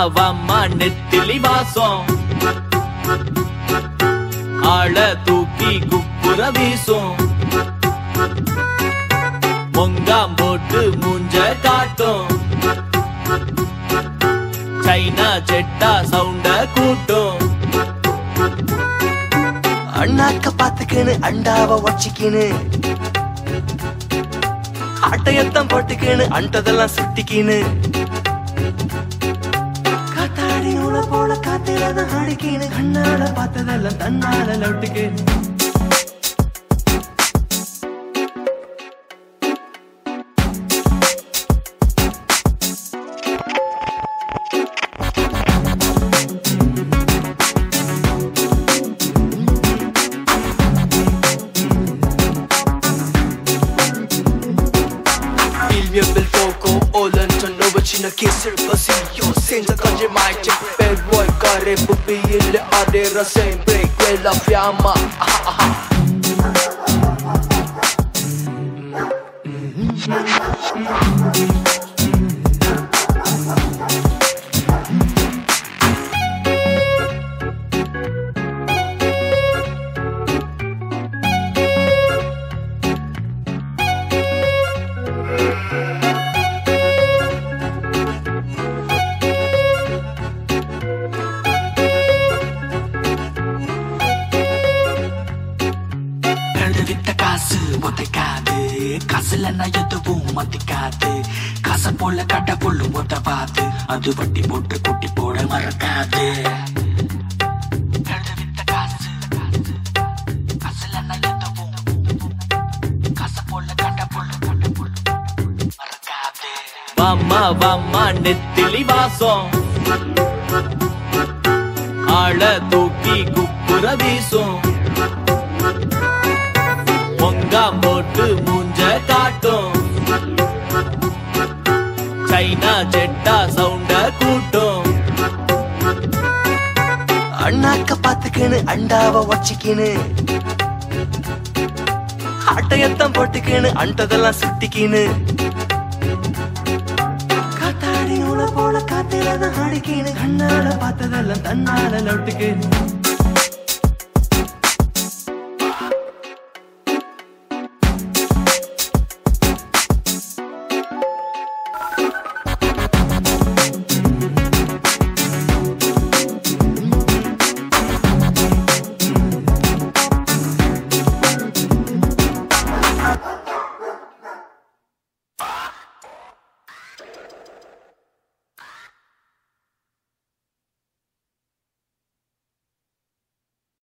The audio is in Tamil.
வாம்மா நெத்திலி வாசம் ஆள தூக்கி குப்புற வீசும் பொங்காம் போட்டு மூஞ்ச காட்டும் சைனா செட்டா சவுண்ட கூட்டும் அண்ணாக்க பாத்துக்கின்னு அண்டாவ ஒச்சிக்கின்னு அட்டையத்தான் போட்டுக்கின்னு அண்டதெல்லாம் சுட்டிக்கின்னு காத்தாடி நூல போல காத்திரத ஆடிக்கின்னு கண்ணால பார்த்ததெல்லாம் தன்னால லொட்டுக்கின்னு Il mio bel fuoco ho lontano vicino che serva sì io senza cose mai c'è per vuoi care pupille le ardera sempre quella fiamma ah, ah, ah. எழுது வித்த காசு ஒத்தைக்காது காசுல நான் எதுவும் மதிக்காது காசை போல கட்ட பொண்ணு உதவாது அது வட்டி போட்டு குட்டி போட மறக்காது எழுது வித்த காசு காசுல நான் எதுவும் காசை போல கட்ட பொண்ணு கட்ட பொண்ணு மறக்காது வாம்மா வாம்மா நெத்திலி வாசம் ஆள தூக்கி குப்புற வீசும் பொங்காம் போட்டு மூஞ்ச காட்டும் சைனா செட்டா சவுண்ட கூட்டும் அண்ணாக்க பாத்துக்கின்னு அண்டாவ ஒச்சிக்கின்னு அட்டையத்தான் போட்டுக்கின்னு அண்டதெல்லாம் சுட்டிக்கின்னு காத்தாடி நூல போல காத்திரத ஆடிக்கின்னு கண்ணால பார்த்ததெல்லாம் தன்னால லொட்டுக்கின்னு